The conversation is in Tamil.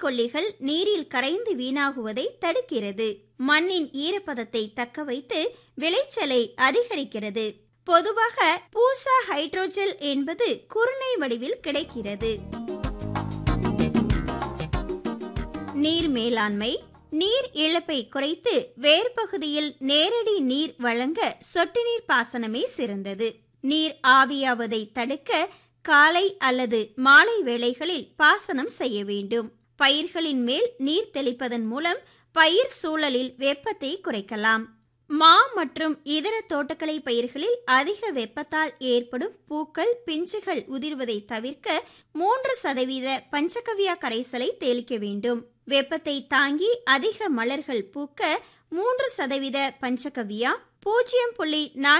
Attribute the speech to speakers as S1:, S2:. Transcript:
S1: பூச்சிக்கொல்லிகள் நீரில் கரைந்து வீணாகுவதை தடுக்கிறது மண்ணின் ஈரப்பதத்தை தக்க வைத்து விளைச்சலை அதிகரிக்கிறது பொதுவாக பூசா ஹைட்ரோஜெல் என்பது குருணை வடிவில் கிடைக்கிறது நீர் மேலாண்மை நீர் இழப்பை குறைத்து வேர் பகுதியில் நேரடி நீர் வழங்க சொட்டு நீர் பாசனமே சிறந்தது நீர் ஆவியாவதை தடுக்க காலை அல்லது மாலை வேளைகளில் பாசனம் செய்ய வேண்டும் பயிர்களின் மேல் நீர் தெளிப்பதன் மூலம் பயிர் சூழலில் வெப்பத்தை குறைக்கலாம் மா மற்றும் இதர தோட்டக்கலை பயிர்களில் அதிக வெப்பத்தால் ஏற்படும் பூக்கள் பிஞ்சுகள் உதிர்வதை தவிர்க்க மூன்று சதவீத பஞ்சகவியா கரைசலை தெளிக்க வேண்டும் வெப்பத்தை தாங்கி அதிக மலர்கள் பூக்க மூன்று சதவீத பஞ்சகவியா பூஜ்ஜியம் புள்ளி நான்கு